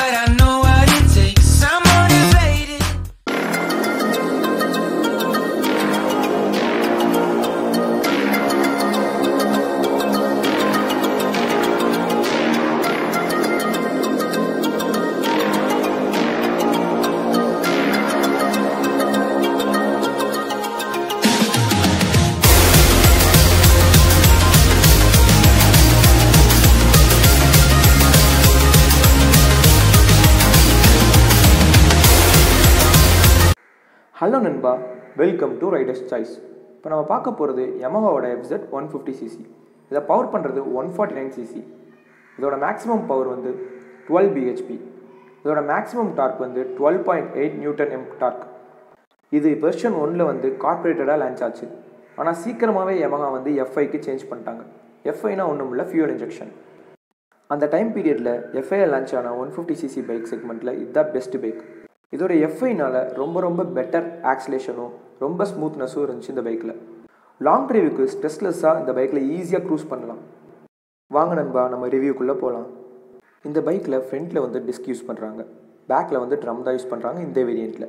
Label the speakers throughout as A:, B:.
A: but I know what it takes. I'm motivated.
B: Hello நண்பா welcome to riders choice இப்போ நம்ம பார்க்க போகிறது Yamahaவோட எஃப்செட் ஒன் ஃபிஃப்டி சிசி இதை பவர் பண்ணுறது ஒன் ஃபார்ட்டி நைன் சிசி இதோட மேக்ஸிமம் பவர் வந்து டுவெல் பிஹெச்பி இதோட மேக்ஸிமம் டார்க் வந்து twelve point eight newton M torque இது வெர்ஷன் ஒன்னில் வந்து கார்பரேட்டடாக லான்ச் ஆச்சு ஆனால் சீக்கிரமாகவே Yamaha வந்து எஃப்ஐக்கு சேஞ்ச் பண்ணிட்டாங்க எஃப்ஐனா ஒன்றும் இல்லை ஃபியூல் இன்ஜெக்ஷன் அந்த டைம் பீரியடில் எஃப்ஐ லான்ச் ஆன ஒன் ஃபிஃப்டி சிசி பைக் செக்மெண்ட்டில் இதுதான் பெஸ்ட் பைக் இதோட எஃப்ஐனால ரொம்ப ரொம்ப பெட்டர் ஆக்சிலேஷனும் ரொம்ப ஸ்மூத்னஸும் இருந்துச்சு இந்த பைக்கில் லாங் டிரைவுக்கு ஸ்ட்ரெஸ்லெஸ்ஸாக இந்த பைக்கில் ஈஸியாக க்ரூஸ் பண்ணலாம் வாங்க நண்பா நம்ம ரிவ்யூக்குள்ளே போகலாம் இந்த பைக்கில் ஃப்ரண்ட்டில் வந்து டிஸ்க் யூஸ் பண்ணுறாங்க பேக்கில் வந்து ட்ரம் தான் யூஸ் பண்ணுறாங்க இந்த வேரியண்ட்டில்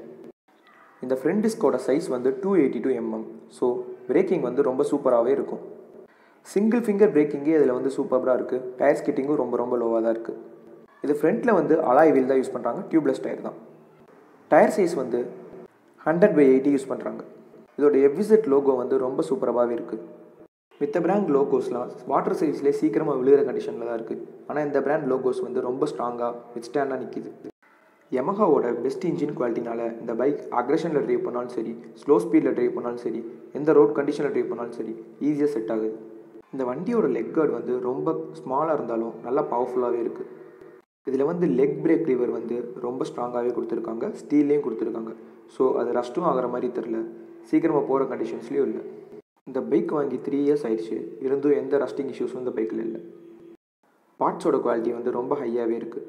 B: இந்த ஃப்ரண்ட் டிஸ்கோட சைஸ் வந்து two eighty two MM so braking வந்து ரொம்ப சூப்பராகவே இருக்கும் சிங்கிள் ஃபிங்கர் பிரேக்கிங்கே இதில் வந்து சூப்பராக இருக்குது டயர் ஸ்கிட்டிங்கும் ரொம்ப ரொம்ப லோவாக தான் இருக்குது இது ஃப்ரண்ட்டில் வந்து அலாய் வீல் தான் யூஸ் பண்ணுறாங்க டியூப்லெஸ் டயர் தான் டயர் சைஸ் வந்து ஹண்ட்ரட் பை எயிட்டி யூஸ் பண்ணுறாங்க இதோட எவ்விசெட் லோகோ வந்து ரொம்ப சூப்பராகவே இருக்குது மித்த பிராண்ட் லோகோஸ்லாம் வாட்டர் சைஸ்லேயே சீக்கிரமாக விழுகிற கண்டிஷனில் தான் இருக்குது ஆனால் இந்த பிராண்ட் லோகோஸ் வந்து ரொம்ப ஸ்ட்ராங்காக வித்ஸ்டாண்டாக நிற்கிது Yamahaவோட பெஸ்ட் இன்ஜின் குவாலிட்டினால இந்த பைக் அக்ரஷனில் ட்ரைவ் பண்ணாலும் சரி ஸ்லோ ஸ்பீடில் ட்ரைவ் பண்ணாலும் சரி எந்த ரோட் கண்டிஷனில் ட்ரைவ் பண்ணாலும் சரி ஈஸியாக செட் ஆகுது இந்த வண்டியோட லெக் கார்டு வந்து ரொம்ப ஸ்மாலாக இருந்தாலும் நல்லா பவர்ஃபுல்லாகவே இருக்குது இதில் வந்து லெக் பிரேக் லீவர் வந்து ரொம்ப ஸ்ட்ராங்காகவே கொடுத்துருக்காங்க ஸ்டீல்லையும் கொடுத்துருக்காங்க ஸோ அது ரஸ்ட்டும் ஆகிற மாதிரி தெரில சீக்கிரமாக போகிற கண்டிஷன்ஸ்லேயும் இல்லை இந்த பைக் வாங்கி த்ரீ இயர்ஸ் ஆயிடுச்சு இருந்தும் எந்த ரஸ்டிங் இஷ்யூஸும் இந்த பைக்கில் இல்லை பார்ட்ஸோட குவாலிட்டி வந்து ரொம்ப ஹையாகவே இருக்குது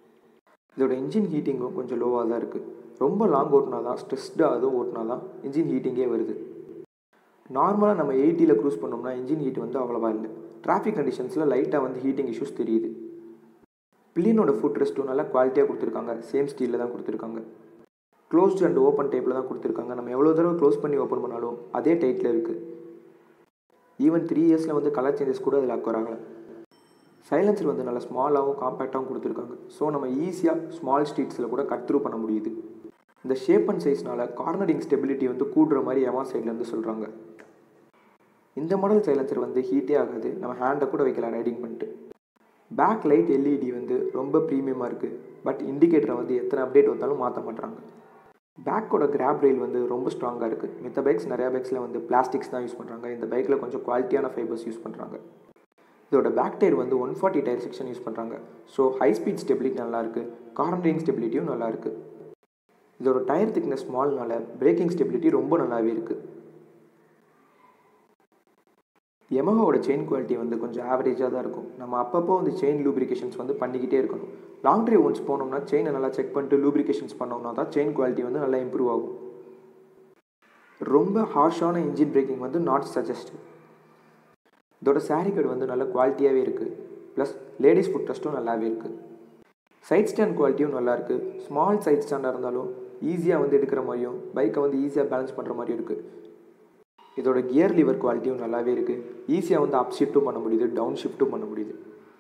B: இதோட இன்ஜின் ஹீட்டிங்கும் கொஞ்சம் லோவாக தான் இருக்குது ரொம்ப லாங் ஓட்டினா தான் ஸ்ட்ரெஸ்டாக அதுவும் ஓட்டினா தான் இன்ஜின் ஹீட்டிங்கே வருது நார்மலாக நம்ம எயிட்டியில் க்ரூஸ் பண்ணோம்னா இன்ஜின் ஹீட் வந்து அவ்வளோவா இல்லை டிராஃபிக் கண்டிஷன்ஸில் லைட்டாக வந்து ஹீட்டிங் இஷ்யூஸ் தெரியுது பில்லியனோட ஃபுட் ரெஸ்ட்டும் நல்லா குவாலிட்டியாக கொடுத்துருக்காங்க சேம் ஸ்டீலில் தான் கொடுத்துருக்காங்க க்ளோஸ்ட் அண்ட் ஓப்பன் டைப்பில் தான் கொடுத்துருக்காங்க நம்ம எவ்வளோ தடவை க்ளோஸ் பண்ணி ஓப்பன் பண்ணாலும் அதே டைட்டில் இருக்குது ஈவன் த்ரீ இயர்ஸில் வந்து கலர் சேஞ்சஸ் கூட அதில் அக்கர் ஆகலை சைலன்சர் வந்து நல்லா ஸ்மாலாகவும் காம்பேக்டாகவும் கொடுத்துருக்காங்க ஸோ நம்ம ஈஸியாக ஸ்மால் ஸ்ட்ரீட்ஸில் கூட கட் த்ரூ பண்ண முடியுது இந்த ஷேப் அண்ட் சைஸ்னால கார்னரிங் ஸ்டெபிலிட்டி வந்து கூடுற மாதிரி எமா சைட்லேருந்து சொல்கிறாங்க இந்த மாடல் சைலன்சர் வந்து ஹீட்டே ஆகாது நம்ம ஹேண்டை கூட வைக்கலாம் ரைடிங் பண்ணிட்டு பேக் லைட் எல்இடி வந்து ரொம்ப ப்ரீமியமாக இருக்குது பட் இண்டிகேட்டரை வந்து எத்தனை அப்டேட் வந்தாலும் மாற்ற மாட்டாங்க பேக்கோட கிராப் ரெயில் வந்து ரொம்ப ஸ்ட்ராங்காக இருக்குது மித்த பைக்ஸ் நிறையா பைக்ஸில் வந்து பிளாஸ்டிக்ஸ் தான் யூஸ் பண்ணுறாங்க இந்த பைக்கில் கொஞ்சம் குவாலிட்டியான ஃபைபர்ஸ் யூஸ் பண்ணுறாங்க இதோட பேக் டயர் வந்து one forty tyre section use பண்ணுறாங்க ஸோ ஹை ஸ்பீட் ஸ்டெபிலிட்டி நல்லாயிருக்கு கார்னரிங் ஸ்டெபிலிட்டியும் நல்லாயிருக்கு இதோட டயர் திக்னஸ் ஸ்மால்னால பிரேக்கிங் ஸ்டெபிலிட்டி ரொம்ப நல்லாவே இருக்குது Yamahaவோட செயின் குவாலிட்டி வந்து கொஞ்சம் ஆவரேஜாக தான் இருக்கும் நம்ம அப்பப்போ வந்து செயின் லூப்ரிகேஷன்ஸ் வந்து பண்ணிக்கிட்டே இருக்கணும் லாங் ட்ரைவ் ஒன்ஸ் போனோம்னா செயினை நல்லா செக் பண்ணிட்டு லூப்ரிகேஷன்ஸ் பண்ணோம்னா தான் செயின் குவாலிட்டி வந்து நல்லா இம்ப்ரூவ் ஆகும் ரொம்ப ஹார்ஷான இன்ஜின் பிரேக்கிங் வந்து நாட் சஜஸ்ட் இதோட சாரி கட் வந்து நல்ல குவாலிட்டியாகவே இருக்குது ப்ளஸ் லேடிஸ் ஃபுட் ட்ரஸ்ட்டும் நல்லாவே இருக்குது சைட் ஸ்டாண்ட் குவாலிட்டியும் நல்லா இருக்குது ஸ்மால் சைட் ஸ்டாண்டாக இருந்தாலும் ஈஸியாக வந்து எடுக்கிற மாதிரியும் பைக்கை வந்து ஈஸியாக பேலன்ஸ் பண்ணுற மாதிரியும் இருக்குது இதோட கியர் லிவர் குவாலிட்டியும் நல்லாவே இருக்குது ஈஸியாக வந்து அப் ஷிஃப்ட்டும் பண்ண முடியுது டவுன் ஷிஃப்ட்டும் பண்ண முடியுது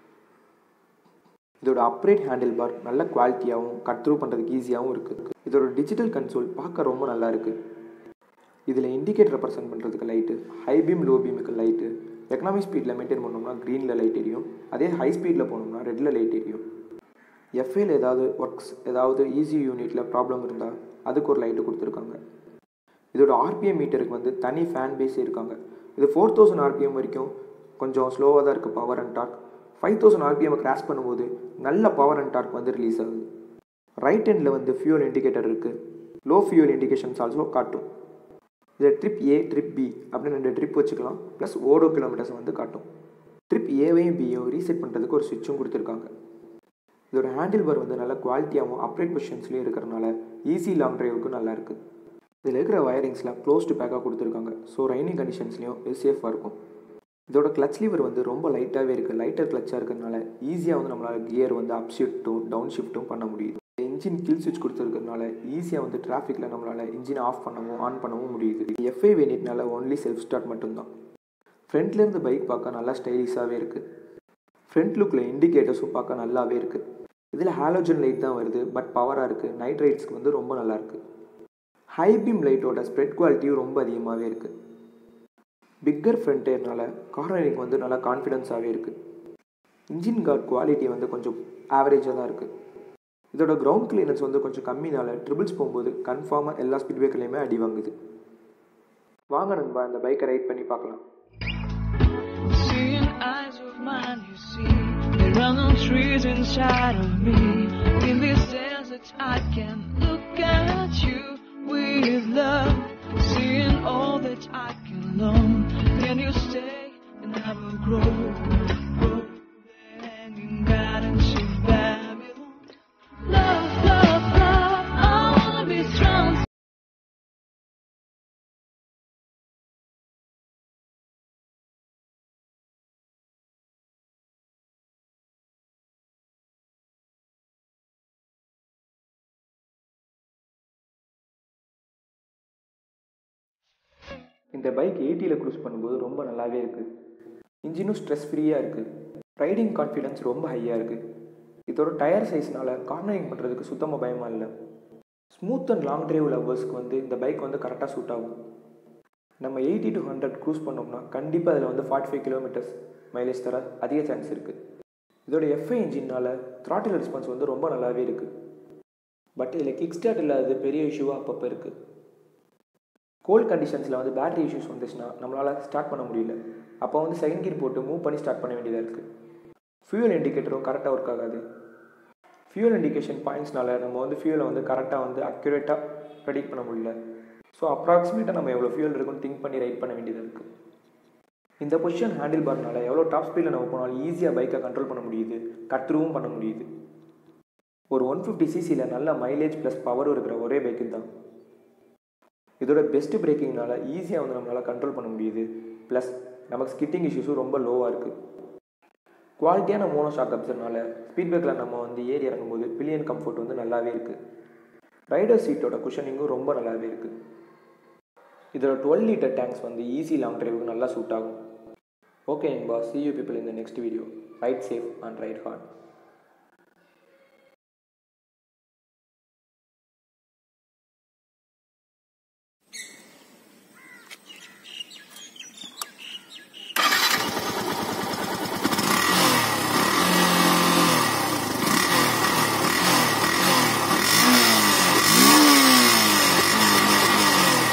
B: இதோட அப்ரேட் ஹேண்டில் பார் நல்ல குவாலிட்டியாகவும் கட் த்ரூ பண்ணுறதுக்கு ஈஸியாகவும் இருக்குது இதோட டிஜிட்டல் கன்சோல் பார்க்க ரொம்ப நல்லா இருக்குது இதில் இண்டிகேட்டர் ரெப்ரசென்ட் பண்ணுறதுக்கு லைட்டு ஹை பீம் லோ பீமுக்கு லைட்டு எக்கனாமிக் ஸ்பீடில் மெயின்டைன் பண்ணோம்னா க்ரீனில் லைட் எரியும் அதே ஹை ஸ்பீடில் போனோம்னா ரெட்டில் லைட் எரியும் எஃப்ஏல ஏதாவது ஒர்க்ஸ் ஏதாவது ஈஸி யூனிட்டில் ப்ராப்ளம் இருந்தால் அதுக்கு ஒரு லைட்டு கொடுத்துருக்காங்க இதோட ஆர்பிஎம் மீட்டருக்கு வந்து தனி ஃபேன் பேஸே இருக்காங்க இது ஃபோர் தௌசண்ட் ஆர்பிஎம் வரைக்கும் கொஞ்சம் ஸ்லோவாக தான் இருக்குது power and torque five thousand RPM cross பண்ணும்போது நல்ல பவர் அண்ட் டார்க் வந்து ரிலீஸ் ஆகுது ரைட் ஹேண்டில் வந்து ஃபியூல் இண்டிகேட்டர் இருக்குது லோ ஃபியூல் இண்டிகேஷன்ஸ் ஆல்சோ காட்டும் இதில் ட்ரிப் ஏ ட்ரிப் பி அப்படின்னு ரெண்டு ட்ரிப் வச்சுக்கலாம் ப்ளஸ் ஓடோ கிலோமீட்டர்ஸ் வந்து காட்டும் ட்ரிப் ஏவையும் பியும் ரீசெட் பண்ணுறதுக்கு ஒரு சுவிட்சும் கொடுத்துருக்காங்க இதோட ஹேண்டில் பார் வந்து நல்ல குவாலிட்டியாகவும் அப்ரேட் பொசிஷன்ஸ்லேயும் இருக்கிறனால ஈஸி லாங் டிரைவுக்கு நல்லா இருக்குது இதில் இருக்கிற வயரிங்ஸ்லாம் க்ளோஸ்டு பேக்காக கொடுத்துருக்காங்க ஸோ ரைனிங் கண்டிஷன்ஸ்லையும் இது சேஃபாக இருக்கும் இதோட கிளச் லீவர் வந்து ரொம்ப லைட்டாகவே இருக்குது லைட்டர் கிளச்சாக இருக்கிறதுனால ஈஸியாக வந்து நம்மளால் கியர் வந்து அப் ஷிஃப்ட்டும் டவுன் ஷிஃப்ட்டும் பண்ண முடியுது இன்ஜின் கில் சுவிட்ச் கொடுத்துருக்கறதுனால ஈஸியாக வந்து டிராஃபிக்கில் நம்மளால் இன்ஜினை ஆஃப் பண்ணவும் ஆன் பண்ணவும் முடியுது எஃப்ஐ வேரியட்னால ஒன்லி செல்ஃப் ஸ்டார்ட் மட்டும்தான் ஃப்ரண்ட்லேருந்து பைக் பார்க்க நல்லா ஸ்டைலிஷாகவே இருக்குது ஃப்ரண்ட் லுக்கில் இண்டிகேட்டர்ஸும் பார்க்க நல்லாவே இருக்குது இதில் ஹாலோஜன் லைட் தான் வருது பட் பவராக இருக்குது நைட் ரைட்ஸ்க்கு வந்து ரொம்ப நல்லா இருக்குது ஹை பீம் லைட்டோட ஸ்ப்ரெட் குவாலிட்டியும் ரொம்ப அதிகமாகவே இருக்குது பிக்கர் ஃப்ரண்ட் டயர்னால கார்னரிங் வந்து நல்லா கான்ஃபிடென்ஸாகவே இருக்குது இன்ஜின் கார்ட் குவாலிட்டி வந்து கொஞ்சம் ஆவரேஜாக தான் இருக்குது இதோட கிரவுண்ட் கிளியரன்ஸ் வந்து கொஞ்சம் கம்மினால ட்ரிபிள்ஸ் போகும்போது கன்ஃபார்மாக எல்லா ஸ்பீட் பிரேக்கர்லையுமே அடி வாங்குது வாங்க நண்பா இந்த பைக்கை ரைட் பண்ணி பார்க்கலாம்
A: Seeing eyes of mine, you see, there are no trees inside of me. In this desert, I can look at you with love. Seeing all that I can learn, can you stay and I will grow? grow there hanging gardens of Babylon. Love, love, love, I wanna be strong.
B: இந்த bike எயிட்டியில் cruise பண்ணும்போது ரொம்ப நல்லாவே இருக்குது இன்ஜினும் stress ஃப்ரீயாக இருக்குது riding confidence ரொம்ப ஹையாக இருக்குது இதோட டயர் சைஸ்னால கார்னரிங் பண்ணுறதுக்கு சுத்தமாக பயமாக இல்லை ஸ்மூத் அண்ட் லாங் டிரைவ் லவ்வர்ஸ்க்கு வந்து இந்த பைக் வந்து கரெக்டாக சூட் ஆகும் நம்ம எயிட்டி டு ஹண்ட்ரட் க்ரூஸ் பண்ணோம்னா கண்டிப்பாக அதில் வந்து ஃபார்ட்டி ஃபைவ் கிலோமீட்டர்ஸ் மைலேஜ் தர அதிக சான்ஸ் இருக்குது இதோட எஃப்ஐ இன்ஜினால் த்ராட்டில் ரெஸ்பான்ஸ் வந்து ரொம்ப நல்லாவே இருக்குது பட் இதில் கிக் ஸ்டார்ட் இல்லாதது பெரிய இஷ்யூவாக அப்பப்போ இருக்குது கோல்ட் கண்டிஷன்ஸில் வந்து பேட்டரி இஷ்யூஸ் வந்துச்சுன்னா நம்மளால் ஸ்டார்ட் பண்ண முடியல அப்போ வந்து செகண்ட் கியர் போட்டு மூவ் பண்ணி ஸ்டார்ட் பண்ண வேண்டியதாக இருக்குது ஃபியூல் இண்டிகேட்டரும் கரெக்டாக ஒர்க் ஆகாது ஃபியூல் இண்டிகேஷன் பாயிண்ட்ஸ்னால நம்ம வந்து ஃபியூலை வந்து கரெக்டாக வந்து அக்யூரேட்டாக ப்ரெடிக்ட் பண்ண முடியல ஸோ அப்ராக்சிமேட்டாக நம்ம எவ்வளோ ஃபியூல் இருக்குன்னு திங்க் பண்ணி ரைட் பண்ண வேண்டியதாக இருக்குது இந்த பொசிஷன் ஹேண்டில் பார்னால எவ்வளோ டாப் ஸ்பீடில் நம்ம போனாலும் ஈஸியாக பைக்கை கண்ட்ரோல் பண்ண முடியுது கட்ருவும் பண்ண முடியுது ஒரு ஒன் ஃபிஃப்டி சிசியில் நல்ல மைலேஜ் ப்ளஸ் பவரும் இருக்கிற ஒரே பைக்கு தான் இதோட பெஸ்ட் பிரேக்கிங்னால ஈஸியாக வந்து நம்மளால் கண்ட்ரோல் பண்ண முடியுது ப்ளஸ் நமக்கு ஸ்கிட்டிங் இஷ்யூஸும் ரொம்ப லோவாக இருக்குது குவாலிட்டியான மோனோ ஷாக் அப்சர்னால ஸ்பீட் பிரேக்கில் நம்ம வந்து ஏறி இறங்கும்போது பில்லியன் கம்ஃபர்ட் வந்து நல்லாவே இருக்குது ரைடர் சீட்டோட குஷனிங்கும் ரொம்ப நல்லாவே இருக்குது இதோட டுவெல் லிட்டர் டேங்க்ஸ் வந்து ஈஸி லாங் டிரைவுக்கு நல்லா சூட் ஆகும் ஓகே என்பா சி யூ பீப்புள் இந்த next video ride safe and ride heart